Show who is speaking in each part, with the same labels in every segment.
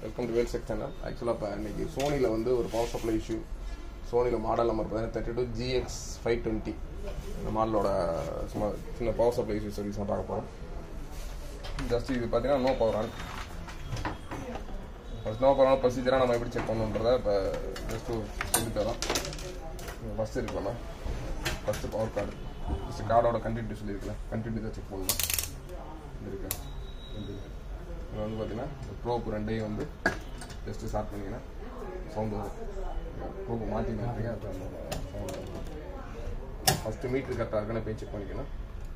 Speaker 1: Welcome to Vel section ஆக்சுவலாக இப்போ இன்னைக்கு சோனியில் வந்து ஒரு பவர் சப்ளை இஷ்யூ சோனியில் மாடல் நம்பர் பார்த்தீங்கன்னா thirty two GX five twenty இந்த மாடலோட சும்மா சின்ன பவர் சப்ளை இஷ்யூ சர்வீஸ் தான் பார்க்க போகிறோம் ஜஸ்ட் இது பார்த்தீங்கன்னா no power on first no power on ப்ரொசீஜராக நம்ம எப்படி செக் பண்ணணுன்றத இப்போ ஜஸ்ட்டு சொல்லி தரோம் ஃபஸ்ட்டு இருக்கலாமா ஃபஸ்ட்டு பவர் கார்டு ஃபஸ்ட்டு கார்டோட கண்டினியூட்டி சொல்லியிருக்கல கண்டினியூ தான் செக் பண்ணணும் இது இருக்கு இது இருக்கு. இது வந்து பார்த்தீங்கன்னா ப்ரோப் ரெண்டையும் வந்து ஜஸ்ட்டு ஸ்டார்ட் பண்ணிங்கன்னா சவுண்டு வரும் ப்ரோப்பு மாற்றி மாற்றிங்க அது சவுண்டு வரும் ஃபஸ்ட்டு மீட்ரு கரெக்டாக இருக்குன்னு போய் செக் பண்ணிக்கணும்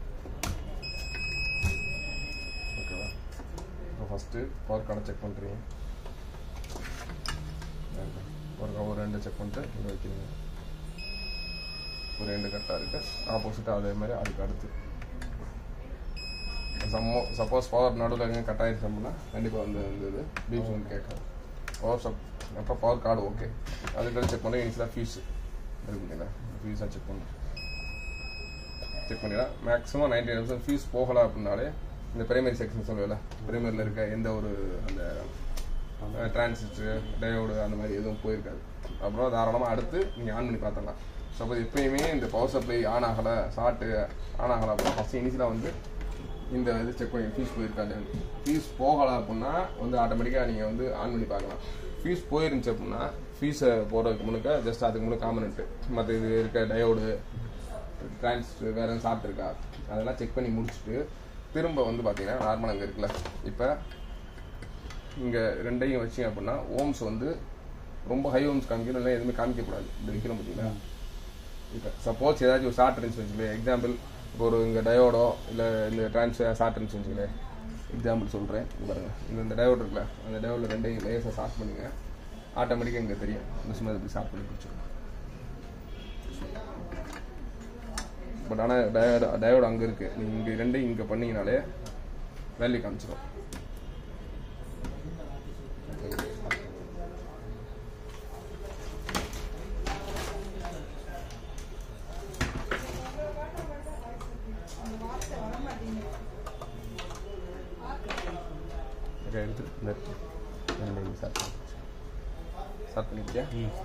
Speaker 1: ஓகேவா இப்போ ஃபஸ்ட்டு பவர் கார்டை செக் பண்ணுறீங்க ஒரு ஒரு ரெண்டு செக் பண்ணிட்டு இங்கே வைக்கிறீங்க ஒரு ரெண்டு கரெக்டாக இருக்குது ஆப்போசிட்டாக அதே மாதிரி அதுக்கு அடுத்து சம்மோ சப்போஸ் பவர் நடுவில் எங்கே கட் ஆயிடுச்சு அப்படின்னா கண்டிப்பாக வந்து வந்து இது பீச் வந்து கேட்கும் பவர் சப் அப்போ பவர் கார்டு ஓகே அதுக்கடுத்து செக் பண்ணி இனிஷியலாக ஃபீஸ் இருக்குங்களா ஃபீஸாக செக் பண்ணி செக் பண்ணிடலாம் maximum ninety nine percent fuse போகலை அப்படின்னாலே இந்த பிரைமரி செக்ஷன் சொல்லுவேல பிரைமரியில் இருக்க எந்த ஒரு அந்த டிரான்சிஸ்டர் டயோடு அந்த மாதிரி எதுவும் போயிருக்காது அப்புறம் தாராளமாக அடுத்து நீங்கள் ஆன் பண்ணி பார்த்துடலாம் சப்போஸ் எப்பயுமே இந்த பவர் சப்ளை ஆன் ஆகலை ஷார்ட்டு ஆன் ஆகலை அப்படின்னா ஃபஸ்ட்டு இனிஷியலாக வந்து இந்த இது செக் பண்ணி ஃபீஸ் போயிருக்காது ஃபீஸ் போகலை அப்படின்னா வந்து ஆட்டோமேட்டிக்காக நீங்கள் வந்து ஆன் பண்ணி பார்க்கலாம் ஃபீஸ் போயிருந்துச்சு அப்படின்னா ஃபீஸை போடுறதுக்கு முன்னுக்க ஜஸ்ட் அதுக்கு முன்னாடி காமனெண்ட்டு மற்ற இது இருக்க டயோடு டிரான்ஸ்டர் வேறு எதுவும் சாப்பிட்ருக்கா அதெல்லாம் செக் பண்ணி முடிச்சுட்டு திரும்ப வந்து பார்த்தீங்கன்னா நார்மல் அங்கே இருக்குல்ல இப்போ இங்கே ரெண்டையும் வச்சிங்க அப்படின்னா ஓம்ஸ் வந்து ரொம்ப ஹை ஓம்ஸ் காமிக்கணும் இல்லை எதுவுமே காமிக்கக்கூடாது இந்த வைக்கணும் பார்த்தீங்களா இப்போ சப்போஸ் ஏதாச்சும் ஒரு ஷார்ட் இருந்துச்சு வச்சுக்கல எக்ஸாம்பிள் இப்போ ஒரு இங்கே டயோடோ இல்லை இந்த டிரான்ஸ் ஷார்ட் இருந்துச்சு வச்சுக்கல எக்ஸாம்பிள் சொல்கிறேன் பாருங்க இந்த இந்த டயோடு இருக்குல்ல அந்த டயோடில் ரெண்டையும் லேஸாக ஷார்ட் பண்ணுங்க ஆட்டோமேட்டிக்காக இங்கே தெரியும் இந்த சும்மா இப்படி ஷார்ட் பண்ணி பிடிச்சிடும் பட் ஆனால் டயோடு டயோடு அங்கே இருக்குது நீங்கள் இங்கே ரெண்டையும் இங்கே பண்ணீங்கனாலே வேல்யூ காமிச்சிடும் ஓகே எடுத்துட்டு இந்த ரெண்டையும் ஸ்டார்ட் ஸ்டார்ட் பண்ணிக்கிட்டியா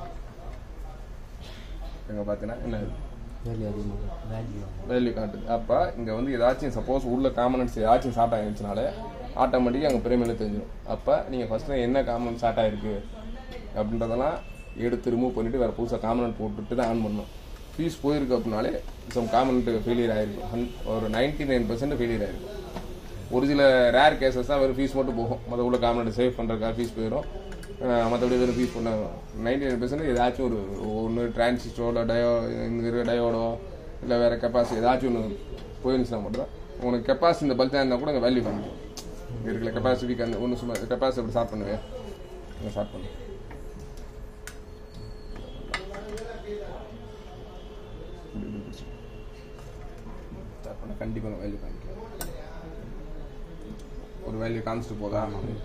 Speaker 1: இங்கே பார்த்தீங்கன்னா என்ன
Speaker 2: வேல்யூ அதிகமாக வேல்யூ
Speaker 1: வேல்யூ காட்டுது அப்போ இங்கே வந்து ஏதாச்சும் சப்போஸ் உள்ள காமனன்ஸ் ஏதாச்சும் ஸ்டார்ட் ஆகிருந்துச்சுனாலே ஆட்டோமேட்டிக்காக அங்கே பிரேமில் தெரிஞ்சிடும் அப்போ நீங்கள் ஃபஸ்ட்டு என்ன காமன் ஸ்டார்ட் ஆகிருக்கு அப்படின்றதெல்லாம் எடுத்து ரிமூவ் பண்ணிவிட்டு வேறு புதுசாக காமனன்ட் போட்டுட்டு தான் ஆன் பண்ணணும் ஃபீஸ் போயிருக்கு அப்படின்னாலே சம் காமனன்ட் ஃபெயிலியர் ஆகிருக்கும் ஹன் ஒரு நைன்டி நைன் பர்சன்ட் ஃபெயிலியர் ஆகிருக்கும் ஒரு சில ரேர் கேசஸ் தான் வெறும் ஃபீஸ் மட்டும் போகும் மற்ற உள்ள காமனன்ட் சேவ் பண்ணுறதுக்காக ஃபீஸ் போயிடும் மற்றபடி வெறும் ஃபீஸ் பண்ண நைன்டி நைன் பர்சன்ட் ஏதாச்சும் ஒரு ஒன்று டிரான்சிஸ்டோ இல்லை டயோ இங்கே இருக்கிற டயோடோ இல்லை வேறு கெப்பாசிட்டி ஏதாச்சும் ஒன்று போயிருந்துச்சுன்னா மட்டும் தான் உங்களுக்கு கெப்பாசிட்டி இந்த பல்க் இருந்தால் கூட இங்கே வேல்யூ காமிக்கும் இங்கே இருக்கிற கெப்பாசிட்டிக்கு அந்த ஒன்று சும்மா கெப்பாசிட்டி எப்படி ஸ்டார்ட் பண்ணுவேன் இங்கே ஸ்டார்ட் பண்ணு இப்படி இப்படி பிடிச்சு ஸ்டார்ட் பண்ண கண்டிப்பாக வேல்யூ காமிக்கும் ஒரு வேல்யூ காமிச்சிட்டு போதா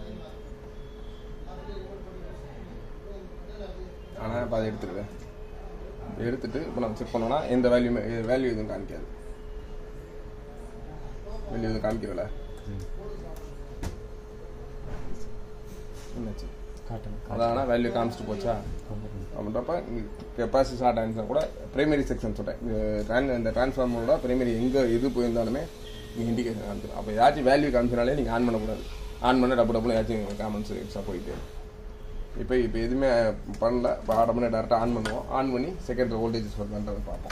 Speaker 1: ஆனால் இப்போ அதை எடுத்துடுவேன் எடுத்துட்டு இப்போ நம்ம செக் பண்ணோம்னா எந்த வேல்யூ வேல்யூ எதுவும் காமிக்காது வேல்யூ எதுவும் காமிக்கல என்னாச்சு
Speaker 2: காட்டணும்
Speaker 1: அதான் வேல்யூ காமிச்சிட்டு போச்சா அப்படின்றப்ப கெப்பாசிட்டி ஸ்டார்ட் ஆயிருந்துச்சுன்னா கூட பிரைமரி செக்ஷன் சொல்கிறேன் ட்ரான் இந்த டிரான்ஸ்ஃபார்மரோட பிரைமரி எங்கே எது போயிருந்தாலுமே நீங்கள் இண்டிகேஷன் காமிச்சிடும் அப்போ ஏதாச்சும் வேல்யூ காமிச்சினாலே நீங்கள் ஆன் பண்ணக்கூடாது ஆன் பண்ண டப்பு டப்புனு ஏதாச்சும் காமன்ஸ் எக்ஸ்ட்ரா போயிட்டு இப்போ இப்போ எதுவுமே பண்ணல இப்போ ஆர்டர் பண்ணி டேரெக்டாக ஆன் பண்ணுவோம் ஆன் பண்ணி செகண்ட் வோல்டேஜஸ் வருதான்றதை பார்ப்போம்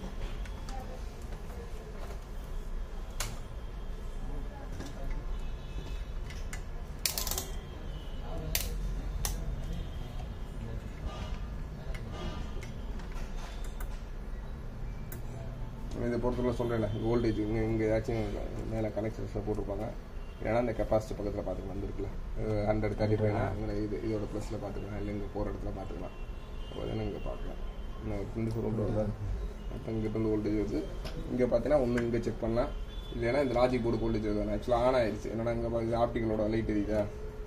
Speaker 1: இதை பொறுத்தவரை சொல்கிறேன்ல வோல்டேஜ் இங்கே இங்கே ஏதாச்சும் மேலே கனெக்ஷன்ஸில் போட்டிருப்பாங்க ஏன்னா இந்த கெப்பாசிட்டி பக்கத்தில் பார்த்துக்கலாம் வந்துருக்குல்ல ஹண்ட்ரட் தேர்ட்டி ஃபைவ்னா இங்கே இது இதோட ப்ளஸில் பார்த்துக்கலாம் இல்லை இங்கே போகிற இடத்துல பார்த்துக்கலாம் அப்போ தானே இங்கே பார்க்கலாம் இன்னும் ரெண்டு சொல்ல வருதா அப்போ இங்கே இருந்து வோல்டேஜ் வருது இங்கே பார்த்தீங்கன்னா ஒன்று இங்கே செக் பண்ணலாம் இல்லைன்னா இந்த லாஜிக் போர்டு வோல்டேஜ் வருது ஆக்சுவலாக ஆன் ஆயிடுச்சு என்னடா இங்கே இது ஆப்டிக்கலோட லைட் எரியுதா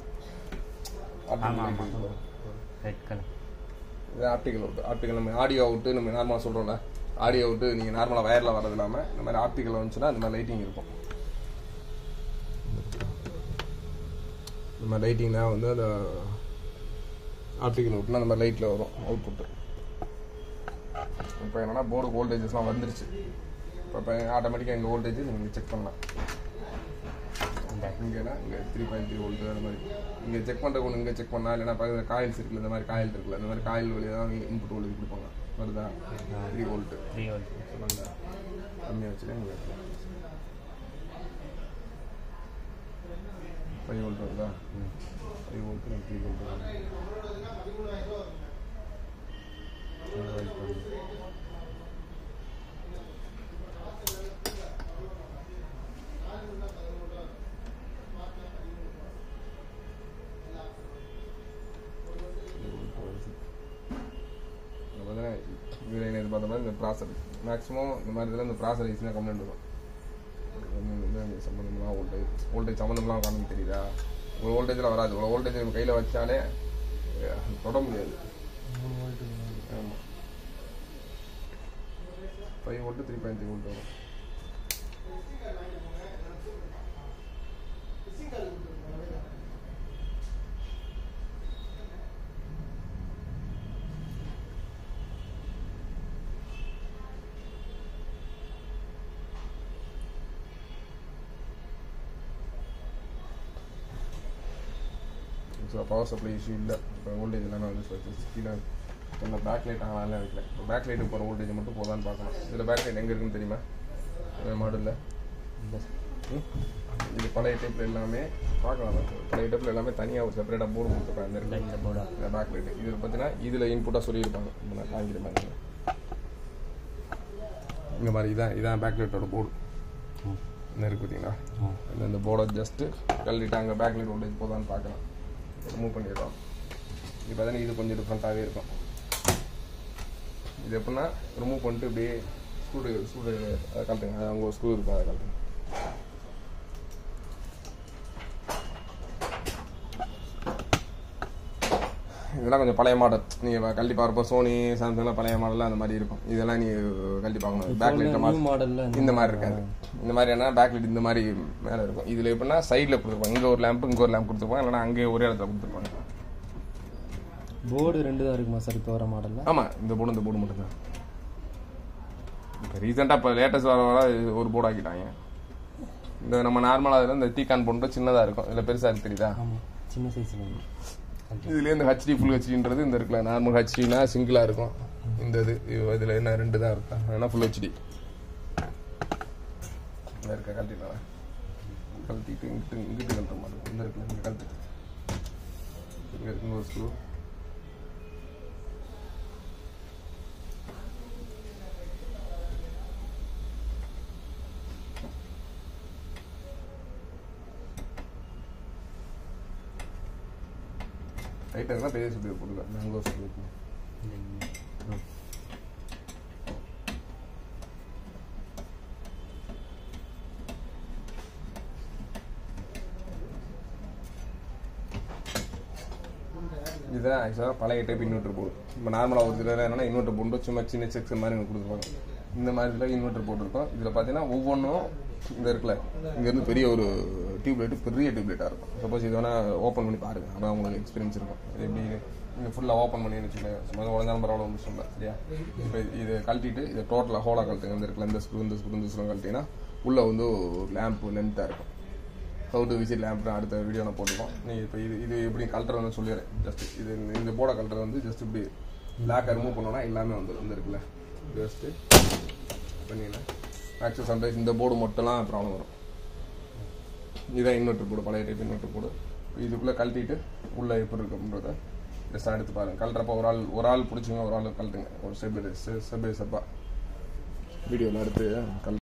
Speaker 2: ஆமாம்
Speaker 1: ஆப்டிக்கல்
Speaker 2: ஆமாம் ரெட் கலர்
Speaker 1: இது ஆப்டிக்கல் அவுட் ஆப்டிக்கல் நம்ம ஆடியோ அவுட்டு நம்ம நார்மலாக சொல்கிறோம்ல ஆடியோ அவுட்டு நீங்கள் நார்மலாக வயரில் வரது இல்லாமல் இந்த மாதிரி ஆப்டிக்கல் வந்துச்சுன்னா இந்த மாதிரி லைட்டிங் இருக்கும் இந்த மாதிரி லைட்டிங்னா வந்து அந்த ஆப்டிக்கல் அவுட்னா அந்த மாதிரி லைட்டில் வரும் அவுட் புட்டு இப்போ என்னன்னா போர்டு வோல்டேஜஸ்லாம் வந்துருச்சு இப்போ ஆட்டோமேட்டிக்காக எங்கள் வோல்டேஜ் நீங்கள் செக் பண்ணலாம்
Speaker 2: இந்த
Speaker 1: இங்கேனா இங்கே த்ரீ பாயிண்ட் த்ரீ வோல்ட் அந்த மாதிரி இங்கே செக் பண்ணுற ஒன்று இங்கே செக் பண்ணா இல்லைனா பக்கத்தில் காயில்ஸ் இருக்குல்ல இந்த மாதிரி காயில் இருக்குல்ல இந்த மாதிரி காயில் வழியாக தான் இன்புட் வோல்டேஜ் கொடுப்பாங்க வருதா த்ரீ வோல்ட்டு
Speaker 2: த்ரீ வோல்ட்
Speaker 1: சொல்லுங்க கம்மியாக வச்சுட்டு இங்கே ஃபைவ் வோல்ட் வருதா ஃபைவ் வோல்ட்டு த்ரீ வோல்ட் பார்த்தீங்கன்னா இதில் இது பார்த்தோம்னா இந்த ப்ராசர் மேக்ஸிமம் இந்த மாதிரி இதில் இந்த ப்ராசர் ஈஸியாக கம்ப்ளைண்ட் வரும் சம்மந்தம்லாம் வோல்டேஜ் வோல்டேஜ் சம்மந்தம்லாம் காமிக்க தெரியுதா ஒரு வோல்டேஜில் வராது ஒரு வோல்டேஜ் நம்ம கையில் வச்சாலே அஹ், தொட முடியாது
Speaker 2: மூணு வோல்ட்
Speaker 1: ஆமாம் five volt three point three volt வரும் ஸோ பவர் சப்ளை இஷ்யூ இல்லை இப்போ வோல்டேஜ் எல்லாமே வந்து கீழே இந்த பேக் லைட் ஆனாலும் வைக்கல இப்போ பேக் லைட்டுக்கு போகிற வோல்டேஜ் மட்டும் போதான்னு பார்க்கணும் இதில் பேக் லைட் எங்கே இருக்குன்னு தெரியுமா மாடலில்
Speaker 2: இந்த
Speaker 1: இது பழைய டைப்பில் எல்லாமே பார்க்கலாம் தான். பழைய டைப்பில் எல்லாமே தனியாக ஒரு செப்பரேட்டாக போர்டு கொடுத்துருப்பாங்க இந்த
Speaker 2: இந்த
Speaker 1: இடத்துல
Speaker 2: இந்த போர்டா
Speaker 1: இந்த பேக் லைட் இதில் பார்த்தீங்கன்னா இதில் இன்புட்டாக சொல்லியிருப்பாங்க இப்போ நான் காமிக்கிற மாதிரி இந்த மாதிரி இதான் இதான் பேக் லைட்டோட போர்டு
Speaker 2: ம்
Speaker 1: என்ன இருக்கு பார்த்தீங்களா
Speaker 2: ம்
Speaker 1: இந்த இந்த போர்டை ஜஸ்ட்டு கழட்டிட்டாங்க பேக் லைட் வோல்டேஜ் போதான்னு பார்க்கலாம் ரிமூவ் பண்ணிடுறோம் இது பார்த்தீங்கன்னா இது கொஞ்சம் டிஃப்ரெண்ட்டாகவே இருக்கும் இது எப்படின்னா ரிமூவ் பண்ணிட்டு இப்படியே ஸ்க்ரூ ஸ்க்ரூ அதை கழட்டுங்க அது அங்கே ஒரு ஸ்க்ரூ இருக்கும் அதை கழட்டுங்க இதெல்லாம் கொஞ்சம் பழைய மாடல் நீங்கள் கழட்டி பார்ப்போம் சோனி சாம்சங்லாம் பழைய மாடலில் அந்த மாதிரி இருக்கும் இதெல்லாம் நீ கழட்டி பார்க்கணும் பேக் லைட்
Speaker 2: நியூ மாடல்ல
Speaker 1: இந்த மாதிரி இருக்காது இந்த மாதிரி என்ன பேக் லைட் இந்த மாதிரி மேலே இருக்கும் இதில் எப்படின்னா சைடில் கொடுத்துருப்பாங்க இங்கே ஒரு லேம்ப் இங்கே ஒரு லேம்ப் கொடுத்துருப்பாங்க இல்லைனா அங்கே ஒரே இடத்துல கொடுத்துருப்பாங்க
Speaker 2: போர்டு ரெண்டு தான் இருக்குமா சார் இப்போ வர மாடல்ல
Speaker 1: ஆமாம் இந்த போர்டு இந்த போர்டு மட்டும்தான் இப்போ ரீசெண்டாக இப்போ லேட்டஸ்ட் வர வர இது ஒரு போர்டு ஆக்கிட்டாங்க இந்த நம்ம நார்மலாக இந்த தீக்கான் போட்டு சின்னதாக இருக்கும் இதில் பெருசாக இருக்கு தெரியுதா
Speaker 2: ஆமா சின்ன சைஸ்ல
Speaker 1: இதுலேயே இந்த ஹெச்டி ஃபுல் ஹெச்டின்றது இந்த இருக்குல்ல நார்மல் ஹெச்டினா சிங்கிளாக இருக்கும் இந்த இது இதில் என்ன ரெண்டு தான் இருக்கா ஏன்னா ஃபுல் ஹெச்டி இந்த இருக்க கழட்டிடலாம் கழட்டிட்டு இங்கிட்டு இங்கிட்டு கழட்ட மாட்டோம் இந்த இருக்குல்ல இங்கே கழட்டிட்டு இங்கே இருக்கு ஒரு ஸ்க்ரூ ரைட்டாக இருந்தால் பெரிய ஸ்க்ரூ போட்டுக்கலாம் மேங்கோ ஸ்க்ரூ இதுதான் ஆக்சுவலாக பழைய டைப் இன்வெர்டர் போர்டு இப்போ நார்மலாக ஒரு இதில் என்னன்னா இன்வெர்டர் போர்டு சும்மா சின்ன செக்ஷன் மாதிரி எனக்கு கொடுத்துருப்பாங்க இந்த மாதிரி இதில் இன்வெர்டர் போட்டிருக்கோம் இதில் பார்த்தீங்கன்னா ஒவ்வொன்றும் இந்த இருக்குல்ல இங்கேருந்து பெரிய ஒரு டியூப்லைட் பெரிய டியூப்லைட்டாக இருக்கும் சப்போஸ் இது வேணால் ஓப்பன் பண்ணி பாருங்க ஆனால் உங்களுக்கு எக்ஸ்பீரியன்ஸ் இருக்கும் இது எப்படி நீங்கள் ஃபுல்லாக ஓப்பன் பண்ணி வச்சுக்கோங்க சும்மா உடஞ்சாலும் பரவாயில்ல ஒன்றும் சொல்ல சரியா இப்போ இதை கழட்டிட்டு இதை டோட்டலாக ஹோலாக கழட்டுங்க இந்த இருக்குல்ல இந்த ஸ்க்ரூ இந்த ஸ்க்ரூ இந்த ஸ்க்ரூ கழட்டிங்கன்னா உள்ளே வந்து ஒரு லேம்ப் லென்த்தாக இருக்கும் ஹவு டு விசிட் லேம்ப் அடுத்த வீடியோ நான் போட்டுருக்கோம் நீங்கள் இப்போ இது இது எப்படி கல்ட்டுறதுன்னு சொல்லிடுறேன் ஜஸ்ட் இது இந்த- இந்த போர்டை கல்ட்டுறது வந்து ஜஸ்ட் இப்படி லாக்கை ரிமூவ் பண்ணோன்னா எல்லாமே வந்துடும் இந்த இருக்குல்ல ஜஸ்ட்டு பண்ணிங்கன்னா ஆக்சுவல் சம்டைம்ஸ் இந்த போர்டு மட்டும்லாம் ப்ராப்ளம் வரும் இதான் இன்வெர்டர் போர்டு பழைய டைப் இன்வெர்டர் போர்டு இதுக்குள்ளே கழட்டிட்டு உள்ளே எப்படி இருக்குன்றத ஜஸ்ட் எடுத்து பாருங்க கழட்டுறப்ப ஒரு ஆள் ஒரு ஆள் பிடிச்சிங்க ஒரு ஆள் கழட்டுங்க ஒரு ஸ்டெப் பை ஸ்டெப் பை ஸ்டெப்பாக வீடியோவில் எடுத்து கழட்டு